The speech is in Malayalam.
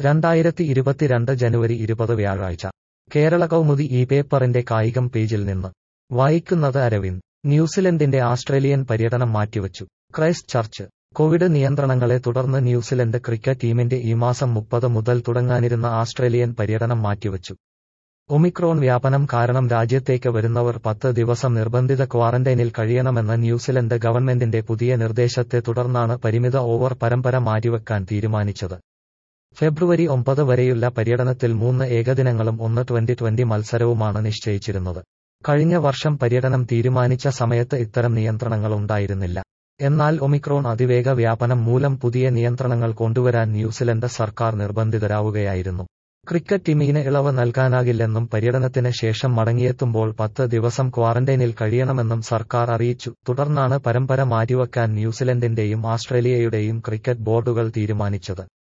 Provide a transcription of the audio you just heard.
രണ്ടായിരത്തി ഇരുപത്തിരണ്ട് ജനുവരി ഇരുപത് വ്യാഴാഴ്ച കേരള കൗമുദി ഈ പേപ്പറിന്റെ കായികം പേജിൽ നിന്ന് വായിക്കുന്നത് അരവിന്ദ് ന്യൂസിലൻഡിന്റെ ആസ്ട്രേലിയൻ പര്യടനം മാറ്റിവച്ചു ക്രൈസ്റ്റ് ചർച്ച് കോവിഡ് നിയന്ത്രണങ്ങളെ തുടർന്ന് ന്യൂസിലൻഡ് ക്രിക്കറ്റ് ടീമിന്റെ ഈ മാസം മുപ്പത് മുതൽ തുടങ്ങാനിരുന്ന ആസ്ട്രേലിയൻ പര്യടനം മാറ്റിവച്ചു ഒമിക്രോൺ വ്യാപനം കാരണം രാജ്യത്തേക്ക് വരുന്നവർ പത്ത് ദിവസം നിർബന്ധിത ക്വാറന്റൈനിൽ കഴിയണമെന്ന ന്യൂസിലൻഡ് ഗവൺമെന്റിന്റെ പുതിയ നിർദ്ദേശത്തെ തുടർന്നാണ് പരിമിത ഓവർ പരമ്പര മാറ്റിവെക്കാൻ തീരുമാനിച്ചത് ഫെബ്രുവരി ഒമ്പത് വരെയുള്ള പര്യടനത്തിൽ മൂന്ന് ഏകദിനങ്ങളും ഒന്ന് ട്വന്റി ട്വന്റി മത്സരവുമാണ് നിശ്ചയിച്ചിരുന്നത് കഴിഞ്ഞ വർഷം പര്യടനം തീരുമാനിച്ച സമയത്ത് ഇത്തരം നിയന്ത്രണങ്ങളുണ്ടായിരുന്നില്ല എന്നാൽ ഒമിക്രോൺ അതിവേഗ വ്യാപനം മൂലം പുതിയ നിയന്ത്രണങ്ങൾ കൊണ്ടുവരാൻ ന്യൂസിലൻഡ് സർക്കാർ നിർബന്ധിതരാവുകയായിരുന്നു ക്രിക്കറ്റ് ടീമിന് ഇളവ് നൽകാനാകില്ലെന്നും പര്യടനത്തിന് ശേഷം മടങ്ങിയെത്തുമ്പോൾ പത്ത് ദിവസം ക്വാറന്റൈനിൽ കഴിയണമെന്നും സർക്കാർ അറിയിച്ചു തുടർന്നാണ് പരമ്പര മാറ്റിവെക്കാൻ ന്യൂസിലൻഡിന്റെയും ആസ്ട്രേലിയയുടെയും ക്രിക്കറ്റ് ബോർഡുകൾ തീരുമാനിച്ചത്